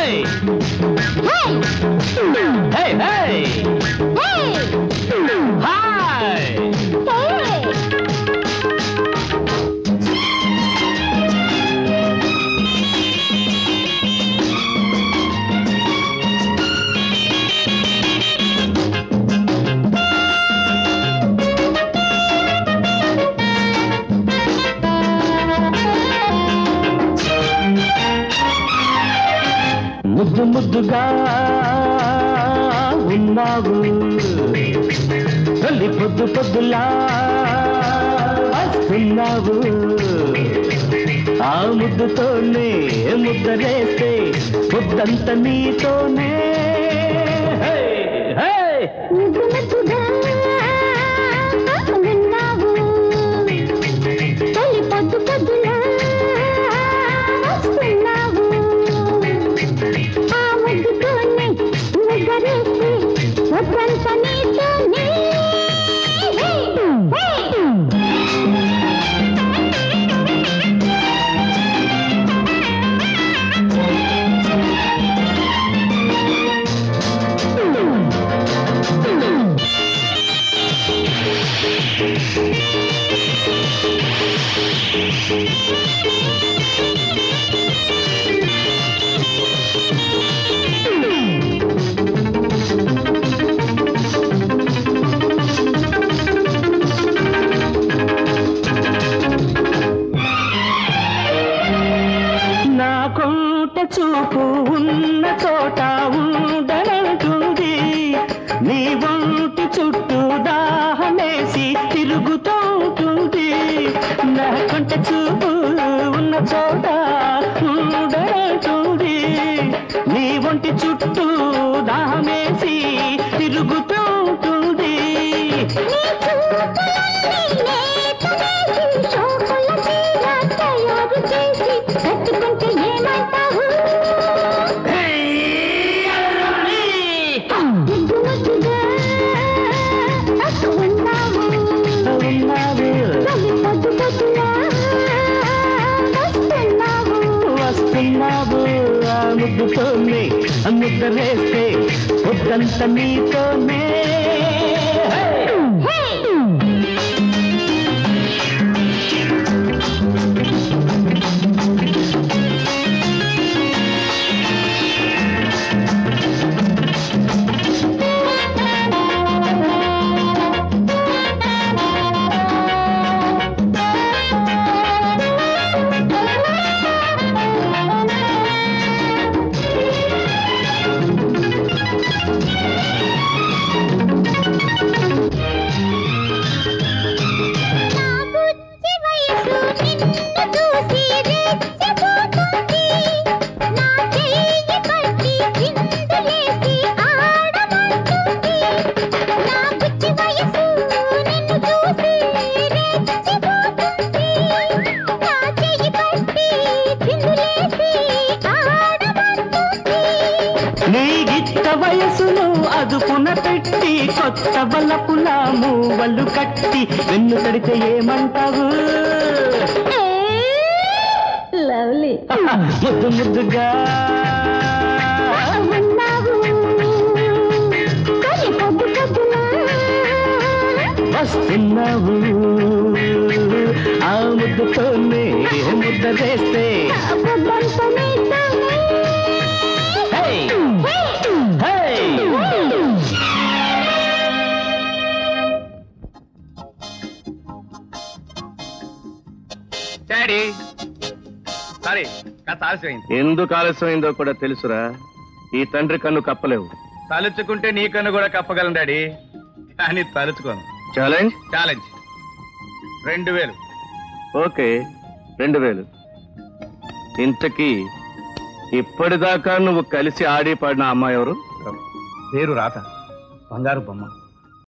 హే hey hi ముద్దు ముద్దుగా ఉన్నావు తల్లి పొద్దు పొద్దులా వస్తున్నావు ఆ ముద్దుతోనే ముద్దరేస్తే ముద్దంత నీతోనే హే, హే. పొద్దు పొద్దులా వస్తున్నావు ఆ ముద్దుతోనే ముగ్గరేసి వద్దంత నీతోనే హే, హే. నా కొంట చూపు ఉన్న చోట ఉండనంటుంది నీ ఒంటి చుట్టూ దాహమేసి తిరుగుతుంటుంది నా కొంట చూపు ఉన్న చోట ఉండనంటుంది నీ ఒంటి చుట్టూ దాహమేసి తిరుగుతుంటుంది నీ చూపులన్నీ లేతవేసి శోకుల తీర తయారు చేసి కట్టుకుంటే ఏమంటావు ముద్దు ముద్దుగా అటు ఉన్నావు ఉన్నావు తల్లి పొద్దు పొద్దులా వస్తున్నావు వస్తున్నావు ఆ ముద్దుతోనే ఆ ముద్దరేస్తే పొద్దంత నీతోనే హే! హే నా బుజ్జి వయసు నిన్ను చూసి రెచ్చిపోతుంది నా చెయ్యి పట్టి చిందులేసి ఆడమంటుంది నా బుజ్జి వయసు నిన్ను చూసి రెచ్చిపోతుంది నా చెయ్యి పట్టి చిందులేసి ఆడమంటుంది నీ గిత్త వయసును అదుపున పెట్టి కొత్త వలపుల మూవలు కట్టి వెన్ను తడితే ఏమంటావు లవ్లీ ముద్దు ముద్దుగా ఉన్నావు కానీ పొద్దు పొద్దున వస్తున్నావు ఆ ముద్దుతోనే ముద్ద వేస్తే పొద్దంత నీతోనే హే! హే! డాడీ సారీ కాస్త ఆలస్యమైంది ఎందుకు ఆలస్యమైందో కూడా తెలుసురా ఈ తండ్రి కన్ను కప్పలేవు తలుచుకుంటే నీ కన్ను కూడా కప్పగలను డాడీ కానీ తలుచుకోను ఛాలెంజ్ ఛాలెంజ్ రెండు వేలు ఓకే రెండు వేలు ఇంతకీ ఇప్పటిదాకా నువ్వు కలిసి ఆడి పాడిన అమ్మాయి ఎవరు పేరు రాత బంగారు బొమ్మ